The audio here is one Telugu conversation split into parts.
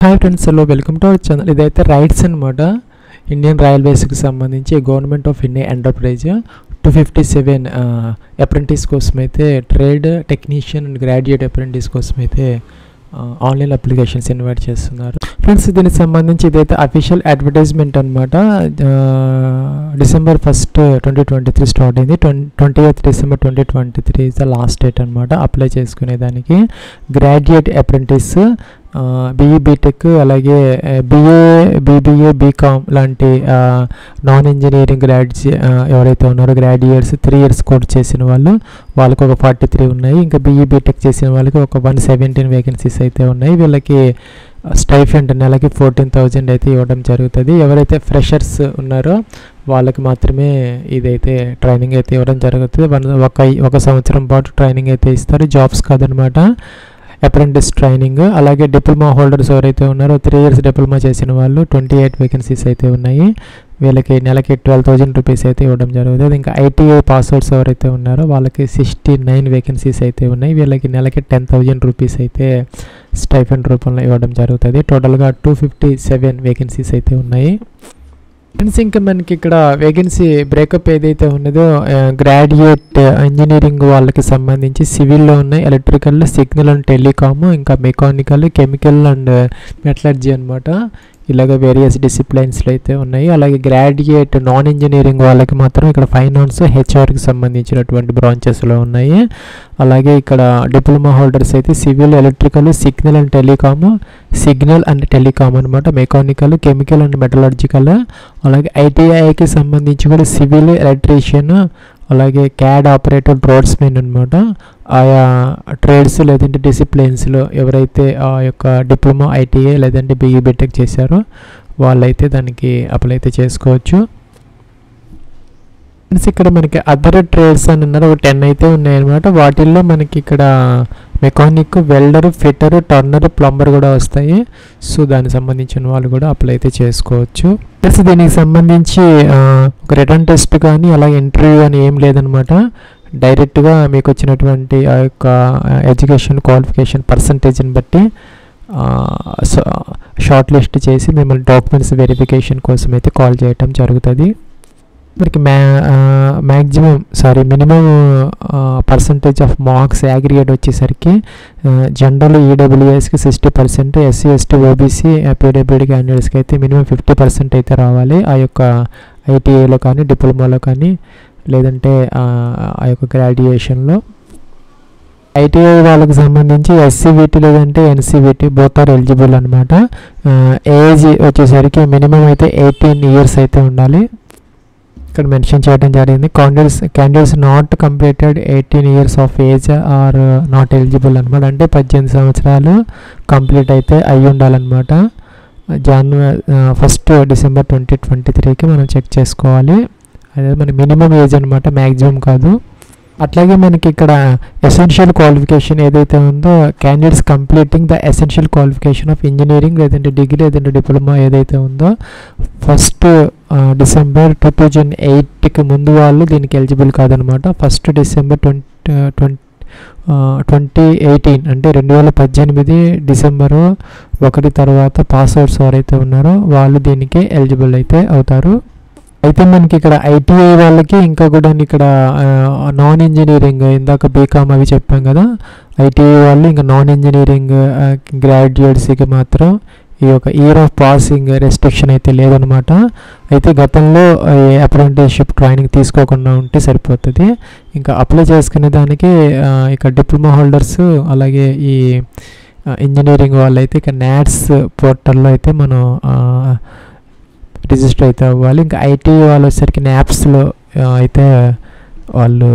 hi friends hello welcome to our channel ఇదైతే రైట్స్ అనమాట ఇండియన్ రైల్వేస్కి సంబంధించి government of India enterprise two fifty seven apprentice కోసం అయితే trade technician and graduate apprentice కోసం అయితే ఆన్లైన్ అప్లికేషన్స్ ఇన్వైట్ చేస్తున్నారు ఫ్రెండ్స్ దీనికి సంబంధించి ఇదైతే అఫీషియల్ అడ్వర్టైజ్మెంట్ అనమాట December first twenty twenty three start అయింది twenty eighth December twenty twenty three is the last date అనమాట అప్లై చేసుకునే దానికి గ్రాడ్యుయేట్ అప్రెంటిస్ బీఈ బీటెక్ అలాగే బీఏ బీబీఏ బీకామ్ లాంటి నాన్ ఇంజనీరింగ్ గ్రాడ్యుయేట్స్ ఎవరైతే ఉన్నారో గ్రాడ్యుయేట్స్ త్రీ ఇయర్స్ కోర్స్ చేసిన వాళ్ళు వాళ్ళకి ఒక ఫార్టీ త్రీ ఉన్నాయి ఇంకా బీఈ బీటెక్ చేసిన వాళ్ళకి ఒక వన్ సెవెంటీన్ వేకెన్సీస్ అయితే ఉన్నాయి వీళ్ళకి స్టైఫెంట్ నెలకి ఫోర్టీన్ థౌజండ్ అయితే ఇవ్వడం జరుగుతుంది ఎవరైతే ఫ్రెషర్స్ ఉన్నారో వాళ్ళకి మాత్రమే ఇదైతే ట్రైనింగ్ అయితే ఇవ్వడం జరుగుతుంది వన్ ఒక ఒక సంవత్సరం పాటు ట్రైనింగ్ అయితే ఇస్తారు జాబ్స్ కాదనమాట అప్రెంటిస్ ట్రైనింగ్ అలాగే డిప్లొమా హోల్డర్స్ ఎవరైతే ఉన్నారో త్రీ ఇయర్స్ డిప్లొమా చేసిన వాళ్ళు ట్వంటీ ఎయిట్ వేకెన్సీస్ అయితే ఉన్నాయి వీళ్ళకి నెలకి ట్వెల్వ్ థౌజండ్ రూపీస్ అయితే ఇవ్వడం జరుగుతుంది ఇంకా ఐటీఐ పాస్వర్డ్స్ ఎవరైతే ఉన్నారో వాళ్ళకి సిక్స్టీ నైన్ వేకెన్సీస్ అయితే ఉన్నాయి వీళ్ళకి నెలకి టెన్ థౌజండ్ రూపీస్ అయితే స్టైఫెండ్ రూపంలో ఇవ్వడం జరుగుతుంది టోటల్గా టూ ఫిఫ్టీ సెవెన్ వేకెన్సీస్ అయితే ఉన్నాయి ఫ్రెండ్స్ ఇంకా మనకి ఇక్కడ వేకెన్సీ బ్రేకప్ ఏదైతే ఉన్నదో గ్రాడ్యుయేట్ ఇంజనీరింగ్ వాళ్ళకి సంబంధించి సివిల్లో ఉన్నాయి ఎలక్ట్రికల్ సిగ్నల్ అండ్ టెలికామ్ ఇంకా మెకానికల్ కెమికల్ అండ్ మెటలర్జీ అనమాట ఇలాగ వేరియస్ డిసిప్లైన్స్లో అయితే ఉన్నాయి అలాగే గ్రాడ్యుయేట్ నాన్ ఇంజనీరింగ్ వాళ్ళకి మాత్రం ఇక్కడ ఫైనాన్స్ హెచ్ఆర్కి సంబంధించినటువంటి బ్రాంచెస్లో ఉన్నాయి అలాగే ఇక్కడ డిప్లొమా హోల్డర్స్ అయితే civil electrical signal and telecom signal and telecom అనమాట మెకానికల్ కెమికల్ అండ్ మెటలర్జికల్ అలాగే ఐటీఐకి సంబంధించి కూడా సివిల్ ఎలక్ట్రీషియన్ అలాగే క్యాడ్ ఆపరేటర్ డ్రోడ్స్మెన్ అనమాట ఆయా ట్రేడ్స్ లేదంటే డిసిప్లిన్స్లో ఎవరైతే ఆ యొక్క డిప్లొమా ఐటీఐ లేదంటే బీఈ బీటెక్ చేశారో వాళ్ళైతే దానికి అప్లై అయితే చేసుకోవచ్చు ఇక్కడ మనకి అదర్ ట్రేడ్స్ అని ఉన్నారు ఒక టెన్ అయితే ఉన్నాయన్నమాట వాటిల్లో మనకి ఇక్కడ mechanic welder fitter turner plumber కూడా వస్తాయి సో దానికి సంబంధించిన వాళ్ళు కూడా అప్లై అయితే చేసుకోవచ్చు ప్లస్ దీనికి సంబంధించి ఒక రిటర్న్ టెస్ట్ కానీ అలాగే ఇంటర్వ్యూ అని ఏం లేదనమాట డైరెక్ట్గా మీకు వచ్చినటువంటి ఆ యొక్క ఎడ్యుకేషన్ క్వాలిఫికేషన్ పర్సంటేజ్ని బట్టి షార్ట్ లిస్ట్ చేసి మిమ్మల్ని డాక్యుమెంట్స్ వెరిఫికేషన్ కోసం అయితే కాల్ చేయటం జరుగుతుంది మనకి ma maximum sorry minimum percentage of marks aggregate వచ్చేసరికి జనరల్ ఈడబ్ల్యూఎస్కి sixty percent SC ST OBC PWD క్యాండిడేట్స్కి అయితే మినిమం ఫిఫ్టీ పర్సెంట్ అయితే రావాలి ఆ యొక్క ఐటీఐలో కానీ డిప్లొమాలో కానీ లేదంటే ఆ యొక్క గ్రాడ్యుయేషన్లో ఐటీఐ వాళ్ళకి సంబంధించి ఎస్సీబీటీ లేదంటే ఎన్సీబీటీ బోత్ ఆర్ ఎలిజిబుల్ అనమాట ఏజ్ వచ్చేసరికి మినిమం అయితే ఎయిటీన్ ఇయర్స్ అయితే ఉండాలి ఇక్కడ మెన్షన్ చేయడం జరిగింది candidates candidates not completed eighteen years of age are not eligible అనమాట అంటే పద్దెనిమిది సంవత్సరాలు కంప్లీట్ అయితే అయి ఉండాలన్నమాట January first December twenty twenty త్రీకి మనం చెక్ చేసుకోవాలి అదే మన మినిమం ఏజ్ అనమాట మ్యాక్సిమం కాదు అట్లాగే మనకి ఇక్కడ ఎసెన్షియల్ క్వాలిఫికేషన్ ఏదైతే ఉందో candidates completing the essential qualification of engineering లేదంటే డిగ్రీ లేదంటే డిప్లొమా ఏదైతే ఉందో ఫస్ట్ డిసెంబర్ టూ థౌజండ్ ఎయిట్కి ముందు వాళ్ళు దీనికి ఎలిజిబుల్ కాదనమాట first December twenty twenty twenty eighteen అంటే రెండు వేల పద్దెనిమిది డిసెంబరు ఒకటి తర్వాత పాస్అవుట్స్ ఎవరైతే ఉన్నారో వాళ్ళు దీనికి ఎలిజిబుల్ అయితే అవుతారు అయితే మనకి ఇక్కడ ఐటీఐ వాళ్ళకి ఇంకా కూడా ఇక్కడ నాన్ ఇంజనీరింగ్ ఇందాక బీకామ్ అవి చెప్పాం కదా ఐటీఐ వాళ్ళు ఇంకా నాన్ ఇంజనీరింగ్ గ్రాడ్యుయేట్స్కి మాత్రం ఈ యొక్క ఇయర్ ఆఫ్ పాసింగ్ రెస్ట్రిక్షన్ అయితే లేదనమాట అయితే గతంలో అప్రెంటిస్షిప్ ట్రైనింగ్ తీసుకోకుండా ఉంటే సరిపోతుంది ఇంకా అప్లై చేసుకునే దానికి ఇక డిప్లొమా హోల్డర్స్ అలాగే ఈ ఇంజనీరింగ్ వాళ్ళు అయితే ఇక నాట్స్ పోర్టల్లో అయితే మనం రిజిస్టర్ అయితే అవ్వాలి ఇంకా ఐటీ వాళ్ళు వచ్చేసరికి యాప్స్లో అయితే వాళ్ళు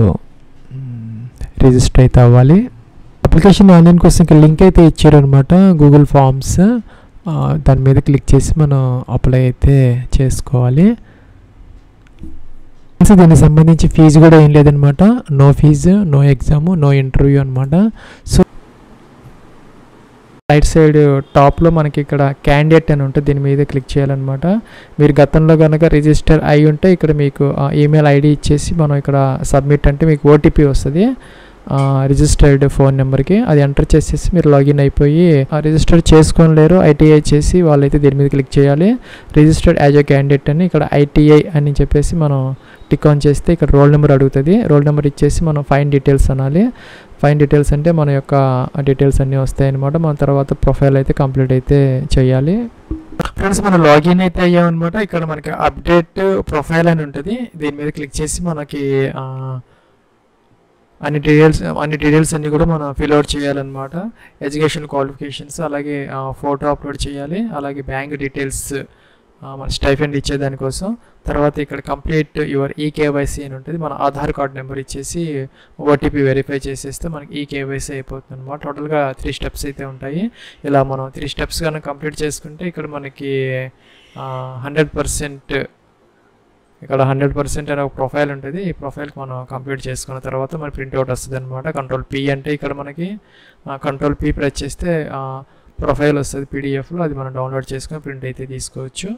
రిజిస్టర్ అయితే అవ్వాలి అప్లికేషన్ ఆన్లైన్ కోసం ఇంకా లింక్ అయితే ఇచ్చారు అనమాట గూగుల్ ఫామ్స్ దాని మీద క్లిక్ చేసి మనం అప్లై అయితే చేసుకోవాలి దీనికి సంబంధించి ఫీజు కూడా ఏం లేదనమాట no fee no exam no interview అనమాట సో రైట్ సైడ్ టాప్లో మనకి ఇక్కడ క్యాండిడేట్ అని ఉంటుంది దీని మీద క్లిక్ చేయాలన్నమాట మీరు గతంలో కనుక రిజిస్టర్ అయి ఉంటే ఇక్కడ మీకు ఈమెయిల్ ఐడి ఇచ్చేసి మనం ఇక్కడ సబ్మిట్ అంటే మీకు ఓటీపీ వస్తుంది రిజిస్టర్డ్ ఫోన్ నెంబర్కి అది ఎంటర్ చేసేసి మీరు లాగిన్ అయిపోయి రిజిస్టర్ చేసుకొని లేరు ఐటీఐ చేసి వాళ్ళైతే దీని మీద క్లిక్ చేయాలి రిజిస్టర్డ్ యాజ్ ఎ క్యాండిడేట్ అని ఇక్కడ ఐటీఐ అని చెప్పేసి మనం టిక్ ఆన్ చేస్తే ఇక్కడ రోల్ నెంబర్ అడుగుతుంది రోల్ నెంబర్ ఇచ్చేసి మనం ఫైన్ డీటెయిల్స్ అనాలి ఫైన్ డీటెయిల్స్ అంటే మన యొక్క డీటెయిల్స్ అన్నీ వస్తాయి అనమాట మన తర్వాత ప్రొఫైల్ అయితే కంప్లీట్ అయితే చేయాలి ఫ్రెండ్స్ మనం లాగిన్ అయితే అయ్యామన్నమాట ఇక్కడ మనకి అప్డేట్ ప్రొఫైల్ అని ఉంటుంది దీని మీద క్లిక్ చేసి మనకి ఆ, అన్ని డీటెయిల్స్ అన్ని డీటెయిల్స్ అన్ని కూడా మనం ఫిల్ అవుట్ చేయాలన్నమాట ఎడ్యుకేషన్ క్వాలిఫికేషన్స్ అలాగే ఫోటో అప్లోడ్ చేయాలి అలాగే బ్యాంక్ డీటెయిల్స్ మన స్టైఫెండ్ ఇచ్చే దానికోసం తర్వాత ఇక్కడ కంప్లీట్ యువర్ ఈ కేవైసీ అని ఉంటుంది మన ఆధార్ కార్డ్ నెంబర్ ఇచ్చేసి ఓటీపీ వెరిఫై చేసేస్తే మనకి ఈ కేవైసీ అయిపోతుంది అనమాట టోటల్గా త్రీ స్టెప్స్ అయితే ఉంటాయి ఇలా మనం త్రీ స్టెప్స్ కనుక కంప్లీట్ చేసుకుంటే ఇక్కడ మనకి హండ్రెడ్ పర్సెంట్ ఇక్కడ హండ్రెడ్ పర్సెంట్ అనే ఒక ప్రొఫైల్ ఉంటుంది ఈ ప్రొఫైల్కి మనం కంప్లీట్ చేసుకున్న తర్వాత మనకి ప్రింట్అవుట్ వస్తుంది అనమాట కంట్రోల్ పి అంటే ఇక్కడ మనకి కంట్రోల్ పి ప్రెస్ చేస్తే ప్రొఫైల్ వస్తుంది పీడిఎఫ్లో అది మనం డౌన్లోడ్ చేసుకొని ప్రింట్ అయితే తీసుకోవచ్చు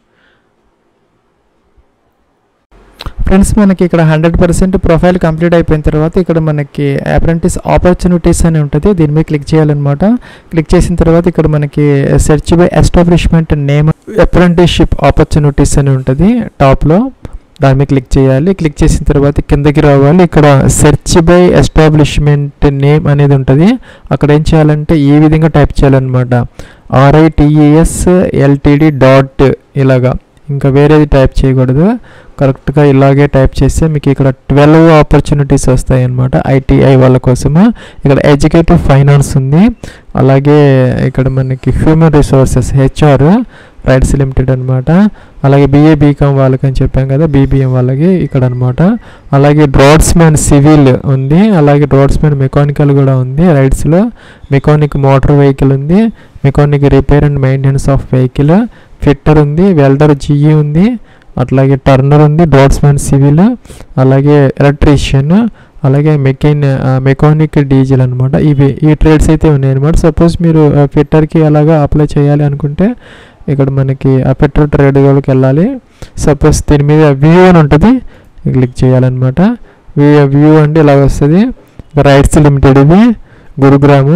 ఫ్రెండ్స్ మనకి ఇక్కడ హండ్రెడ్ పర్సెంట్ ప్రొఫైల్ కంప్లీట్ అయిపోయిన తర్వాత ఇక్కడ మనకి అప్రెంటిస్ ఆపర్చునిటీస్ అని ఉంటుంది దీని మీద క్లిక్ చేయాలన్నమాట క్లిక్ చేసిన తర్వాత ఇక్కడ మనకి search by establishment name apprenticeship opportunities అని ఉంటుంది టాప్లో దాని మీద క్లిక్ చేయాలి క్లిక్ చేసిన తర్వాత కిందకి రావాలి ఇక్కడ సెర్చ్ బై ఎస్టాబ్లిష్మెంట్ నేమ్ అనేది ఉంటుంది అక్కడ ఏం చేయాలంటే ఈ విధంగా టైప్ చేయాలన్నమాట ఆర్ఐటిఈఎస్ ఎల్టీడీ డాట్ ఇలాగా ఇంకా వేరేది టైప్ చేయకూడదు కరెక్ట్గా ఇలాగే టైప్ చేస్తే మీకు ఇక్కడ ట్వెల్వ్ ఆపర్చునిటీస్ వస్తాయి అన్నమాట ఐటీఐ వాళ్ళ కోసము ఇక్కడ ఎడ్యుకేటివ్ ఫైనాన్స్ ఉంది అలాగే ఇక్కడ మనకి human resources HR RITES limited అనమాట అలాగే బీఏ బీకామ్ వాళ్ళకి అని చెప్పాం కదా బీబీఎం వాళ్ళకి ఇక్కడ అనమాట అలాగే డ్రాట్స్మెన్ సివిల్ ఉంది అలాగే డ్రాట్స్మెన్ మెకానికల్ కూడా ఉంది రైట్స్లో మెకానిక్ మోటార్ వెహికల్ ఉంది mechanic repair and maintenance of vehicle fitter ఉంది వెల్డర్ జిఈ ఉంది అట్లాగే టర్నర్ ఉంది డ్రాట్స్మెన్ సివిల్ అలాగే ఎలక్ట్రీషియన్ అలాగే మెకెన్ మెకానిక్ డీజిల్ అనమాట ఇవి ఈ ట్రేడ్స్ అయితే ఉన్నాయి అనమాట సపోజ్ మీరు ఫిట్టర్కి అలాగా అప్లై చేయాలి అనుకుంటే ఇక్కడ మనకి ఆ ఫిట్టర్ ట్రేడ్ వాళ్ళకి వెళ్ళాలి సపోజ్ దీని మీద వ్యూ అని ఉంటుంది క్లిక్ చేయాలన్నమాట వ్యూ వ్యూ అంటే ఇలా వస్తుంది రైట్స్ లిమిటెడ్ ఇది గురుగ్రాము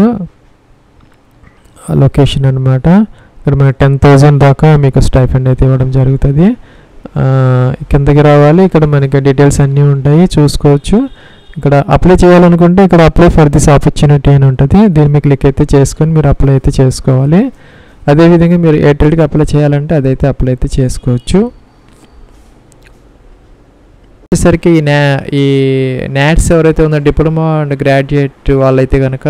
లొకేషన్ అనమాట ఇక్కడ మనకి టెన్ థౌజండ్ దాకా మీకు స్టైఫండ్ అయితే ఇవ్వడం జరుగుతుంది కిందకి రావాలి ఇక్కడ మనకి డీటెయిల్స్ అన్నీ ఉంటాయి చూసుకోవచ్చు ఇక్కడ అప్లై చేయాలనుకుంటే ఇక్కడ అప్లై ఫర్ దిస్ ఆపర్చునిటీ అని ఉంటుంది దీని మీద క్లిక్ అయితే చేసుకొని మీరు అప్లై అయితే చేసుకోవాలి అదేవిధంగా మీరు ఎయిర్టెల్కి అప్లై చేయాలంటే అదైతే అప్లై అయితే చేసుకోవచ్చు వచ్చేసరికి ఈ న్యా ఈ నాట్స్ ఎవరైతే ఉందో డిప్లొమా అండ్ గ్రాడ్యుయేట్ వాళ్ళైతే కనుక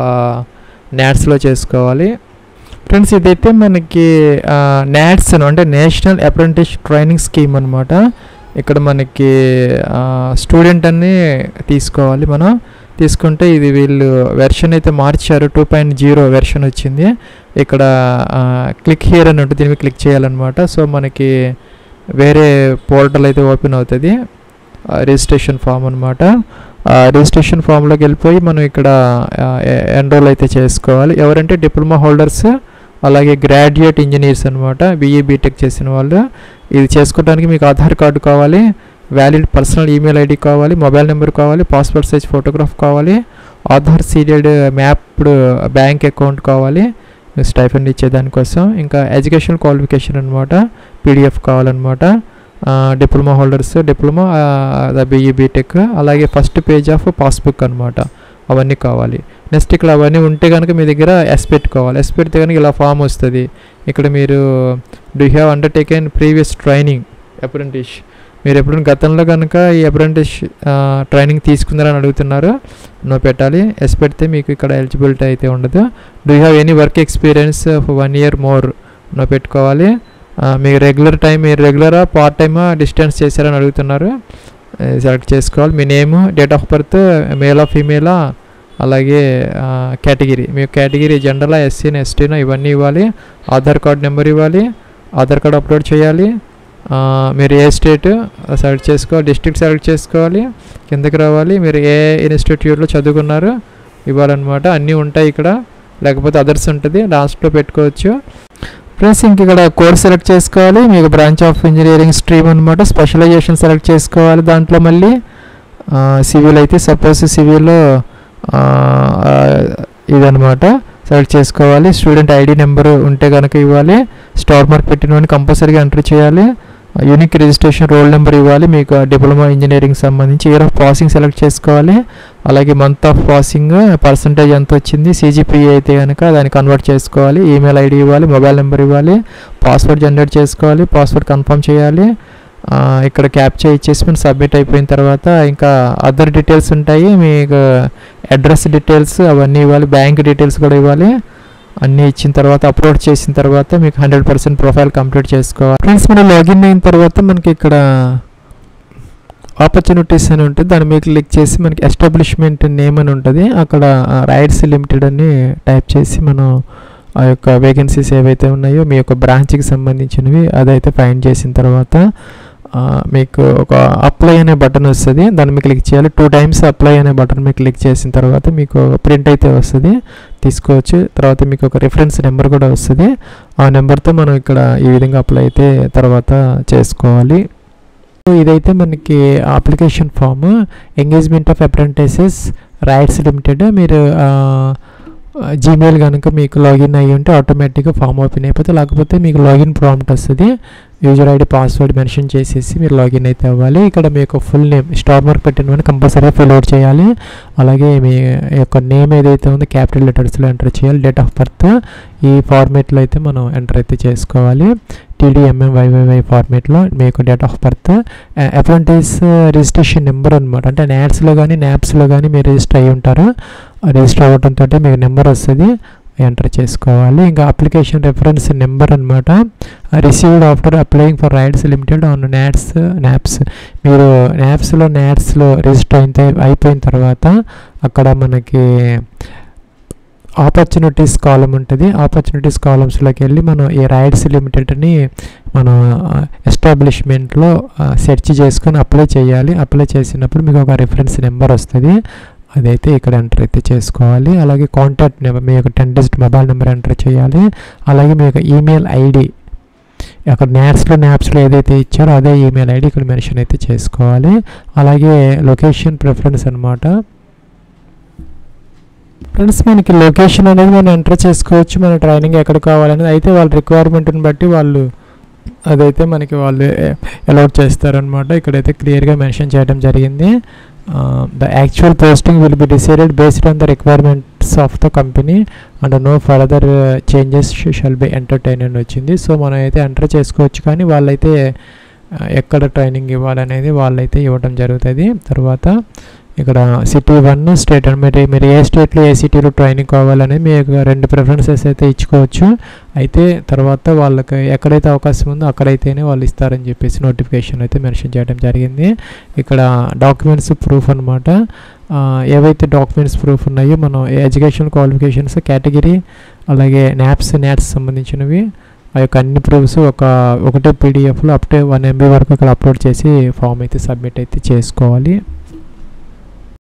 నాట్స్లో చేసుకోవాలి ఫ్రెండ్స్ ఇదైతే మనకి నాట్స్ అంటే నేషనల్ అప్రెంటిస్ ట్రైనింగ్ స్కీమ్ అనమాట ఇక్కడ మనకి స్టూడెంట్ అన్ని తీసుకోవాలి మనం తీసుకుంటే ఇది వీళ్ళు వెర్షన్ అయితే మార్చారు టూ పాయింట్ జీరో వెర్షన్ వచ్చింది ఇక్కడ క్లిక్ హియర్ అని ఉంటుంది దీని మీద క్లిక్ చేయాలన్నమాట సో మనకి వేరే పోర్టల్ అయితే ఓపెన్ అవుతుంది రిజిస్ట్రేషన్ ఫామ్ అనమాట రిజిస్ట్రేషన్ ఫామ్లోకి వెళ్ళిపోయి మనం ఇక్కడ ఎన్రోల్ అయితే చేసుకోవాలి ఎవరంటే డిప్లొమా హోల్డర్స్ అలాగే గ్రాడ్యుయేట్ ఇంజనీర్స్ అనమాట బీఈ బీటెక్ చేసిన వాళ్ళు ఇది చేసుకోవడానికి మీకు ఆధార్ కార్డు కావాలి వ్యాలిడ్ పర్సనల్ ఈమెయిల్ ఐడి కావాలి మొబైల్ నెంబర్ కావాలి పాస్పోర్ట్ సైజ్ ఫోటోగ్రాఫ్ కావాలి Aadhaar seeded mapped bank account కావాలి స్టైఫండ్ ఇచ్చే దానికోసం ఇంకా ఎడ్యుకేషన్ క్వాలిఫికేషన్ అనమాట పీడిఎఫ్ కావాలన్నమాట diploma holders diploma BE BTech అలాగే ఫస్ట్ పేజ్ ఆఫ్ పాస్బుక్ అనమాట అవన్నీ కావాలి నెక్స్ట్ ఇక్కడ అవన్నీ ఉంటే కనుక మీ దగ్గర ఎస్ పెట్టుకోవాలి ఎస్ పెడితే కనుక ఇలా ఫామ్ వస్తుంది ఇక్కడ మీరు do have undertaken previous training apprentice మీరు ఎప్పుడు గతంలో కనుక ఈ అప్రెంటిస్ ట్రైనింగ్ తీసుకున్నారని అడుగుతున్నారు నో పెట్టాలి ఎస్ పెడితే మీకు ఇక్కడ ఎలిజిబిలిటీ అయితే ఉండదు do have any work experience of one year more no పెట్టుకోవాలి మీకు రెగ్యులర్ టైం మీరు రెగ్యులరా పార్ట్ టైమా డిస్టెన్స్ చేశారని అడుగుతున్నారు సెలెక్ట్ చేసుకోవాలి మీ నేమ్ డేట్ ఆఫ్ బర్త్ మేలా ఫీమేలా అలాగే కేటగిరీ మీ కేటగిరీ జెండర్లా ఎస్సీనా ఎస్టీనా ఇవన్నీ ఇవ్వాలి ఆధార్ కార్డ్ నెంబర్ ఇవ్వాలి ఆధార్ కార్డ్ అప్లోడ్ చేయాలి మీరు ఏ స్టేట్ సెలెక్ట్ చేసుకోవాలి డిస్ట్రిక్ట్ సెలెక్ట్ చేసుకోవాలి కిందకి రావాలి మీరు ఏ ఇన్స్టిట్యూట్లో చదువుకున్నారు ఇవ్వాలన్నమాట అన్నీ ఉంటాయి ఇక్కడ లేకపోతే అదర్స్ ఉంటుంది లాస్ట్లో పెట్టుకోవచ్చు ఫ్రెండ్స్ ఇంక ఇక్కడ కోర్స్ సెలెక్ట్ చేసుకోవాలి మీకు బ్రాంచ్ ఆఫ్ ఇంజనీరింగ్ స్ట్రీమ్ అనమాట స్పెషలైజేషన్ సెలెక్ట్ చేసుకోవాలి దాంట్లో మళ్ళీ సివిల్ అయితే సపోజ్ సివిల్లో ఆ, ఆ, ఇదనమాట సెలెక్ట్ చేసుకోవాలి స్టూడెంట్ ఐడి నెంబర్ ఉంటే కనుక ఇవ్వాలి స్టార్ మార్క్ పెట్టినవన్నీ కంపల్సరీగా ఎంటర్ చేయాలి యూనిక్ రిజిస్ట్రేషన్ రోల్ నెంబర్ ఇవ్వాలి మీకు డిప్లొమా ఇంజనీరింగ్ సంబంధించి ఇయర్ ఆఫ్ పాసింగ్ సెలెక్ట్ చేసుకోవాలి అలాగే మంత్ ఆఫ్ పాసింగ్ పర్సంటేజ్ ఎంత వచ్చింది సీజీపీఏ అయితే కనుక దాన్ని కన్వర్ట్ చేసుకోవాలి ఈమెయిల్ ఐడి ఇవ్వాలి మొబైల్ నెంబర్ ఇవ్వాలి పాస్వర్డ్ జనరేట్ చేసుకోవాలి పాస్వర్డ్ కన్ఫర్మ్ చేయాలి ఆ, ఇక్కడ క్యాప్చర్ ఇచ్చేసి మనం సబ్మిట్ అయిపోయిన తర్వాత ఇంకా అదర్ డీటెయిల్స్ ఉంటాయి మీకు అడ్రస్ డీటెయిల్స్ అవన్నీ ఇవ్వాలి బ్యాంక్ డీటెయిల్స్ కూడా ఇవ్వాలి అన్నీ ఇచ్చిన తర్వాత అప్లోడ్ చేసిన తర్వాత మీకు హండ్రెడ్ పర్సెంట్ ప్రొఫైల్ కంప్లీట్ చేసుకోవాలి ఫ్రెండ్స్ మనం లాగిన్ అయిన తర్వాత మనకి ఇక్కడ ఆపర్చునిటీస్ అని ఉంటుంది దాని మీద క్లిక్ చేసి మనకి ఎస్టాబ్లిష్మెంట్ నేమ్ అని ఉంటుంది అక్కడ రైడ్స్ లిమిటెడ్ అని టైప్ చేసి మనం ఆ యొక్క వేకెన్సీస్ ఏవైతే ఉన్నాయో మీ యొక్క బ్రాంచ్కి సంబంధించినవి అదైతే ఫైండ్ చేసిన తర్వాత ఆ, మీకు ఒక అప్లై అనే బటన్ వస్తుంది దాని మీద క్లిక్ చేయాలి టూ టైమ్స్ అప్లై అనే బటన్ మీద క్లిక్ చేసిన తర్వాత మీకు ప్రింట్ అయితే వస్తుంది తీసుకోవచ్చు తర్వాత మీకు ఒక రిఫరెన్స్ నెంబర్ కూడా వస్తుంది ఆ నెంబర్తో మనం ఇక్కడ ఈ విధంగా అప్లై అయితే తర్వాత చేసుకోవాలి సో ఇదైతే మనకి application form engagement of apprentices RITES limited మీరు జీమెయిల్ కనుక మీకు లాగిన్ అయ్యి ఉంటే ఆటోమేటిక్గా ఫామ్ ఓపెన్ అయిపోతే లేకపోతే మీకు లాగిన్ ప్రాంప్ట్ వస్తుంది యూజర్ ఐడి పాస్వర్డ్ మెన్షన్ చేసేసి మీరు లాగిన్ అయితే అవ్వాలి ఇక్కడ మీ యొక్క ఫుల్ నేమ్ స్టార్ మార్క్ పెట్టిన కంపల్సరీ ఫిల్ అవుట్ చేయాలి అలాగే మీ యొక్క నేమ్ ఏదైతే ఉందో క్యాపిటల్ లెటర్స్లో ఎంటర్ చేయాలి డేట్ ఆఫ్ బర్త్ ఈ ఫార్మేట్లో అయితే మనం ఎంటర్ అయితే చేసుకోవాలి టీడీఎంఎం వైవైవై ఫార్మేట్లో మీ యొక్క date of birth apprentice registration number అనమాట అంటే నాట్స్లో కానీ న్యాప్స్లో కానీ మీరు రిజిస్టర్ అయ్యి ఉంటారు రిజిస్టర్ అవ్వడంతో మీకు నెంబర్ వస్తుంది ఎంటర్ చేసుకోవాలి ఇంకా అప్లికేషన్ రెఫరెన్స్ నెంబర్ అనమాట received after applying for RITES limited on NATS NAPS మీరు నాప్స్లో నాట్స్లో రిజిస్టర్ అయితే అయిపోయిన తర్వాత అక్కడ మనకి ఆపర్చునిటీస్ కాలం ఉంటుంది ఆపర్చునిటీస్ కాలమ్స్లోకి వెళ్ళి మనం ఈ రైడ్స్ లిమిటెడ్ని మనం ఎస్టాబ్లిష్మెంట్లో సెర్చ్ చేసుకొని అప్లై చేయాలి అప్లై చేసినప్పుడు మీకు ఒక రిఫరెన్స్ నెంబర్ వస్తుంది అదైతే ఇక్కడ ఎంటర్ అయితే చేసుకోవాలి అలాగే కాంటాక్ట్ నెంబర్ మీ యొక్క ten digit mobile number enter చేయాలి అలాగే మీ యొక్క ఈమెయిల్ ఐడి అక్కడ న్యాప్స్లో న్యాప్స్లో ఏదైతే ఇచ్చారో అదే ఈమెయిల్ ఐడి ఇక్కడ మెన్షన్ అయితే చేసుకోవాలి అలాగే లొకేషన్ ప్రిఫరెన్స్ అనమాట ఫ్రెండ్స్ మనకి లొకేషన్ అనేది మనం ఎంటర్ చేసుకోవచ్చు మన ట్రైనింగ్ ఎక్కడ కావాలనేది అయితే వాళ్ళ రిక్వైర్మెంట్ని బట్టి వాళ్ళు అదైతే మనకి వాళ్ళు అలౌట్ చేస్తారనమాట ఇక్కడైతే క్లియర్గా మెన్షన్ చేయడం జరిగింది the actual posting will be decided based on the requirements of the company and no further changes shall be entertain అని వచ్చింది సో మనం అయితే ఎంటర్ చేసుకోవచ్చు కానీ వాళ్ళైతే ఆ, ఎక్కడ ట్రైనింగ్ ఇవ్వాలనేది వాళ్ళైతే ఇవ్వడం జరుగుతుంది తర్వాత ఇక్కడ సిటీ వన్ స్టేట్ అని మీరు మీరు ఏ స్టేట్లో ఏ సిటీలో ట్రైనింగ్ కావాలనేది మీ యొక్క రెండు ప్రిఫరెన్సెస్ అయితే ఇచ్చుకోవచ్చు అయితే తర్వాత వాళ్ళకి ఎక్కడైతే అవకాశం ఉందో అక్కడైతేనే వాళ్ళు ఇస్తారని చెప్పేసి నోటిఫికేషన్ అయితే మెన్షన్ చేయడం జరిగింది ఇక్కడ డాక్యుమెంట్స్ ప్రూఫ్ అనమాట ఏవైతే డాక్యుమెంట్స్ ప్రూఫ్ ఉన్నాయో మనం ఎడ్యుకేషన్ క్వాలిఫికేషన్స్ కేటగిరీ అలాగే నాప్స్ నాట్స్ సంబంధించినవి ఆ యొక్క అన్ని ప్రూఫ్స్ ఒక ఒకటే పీడిఎఫ్లో అప్ టు వన్ ఎంబీ వరకు ఇక్కడ అప్లోడ్ చేసి ఫామ్ అయితే సబ్మిట్ అయితే చేసుకోవాలి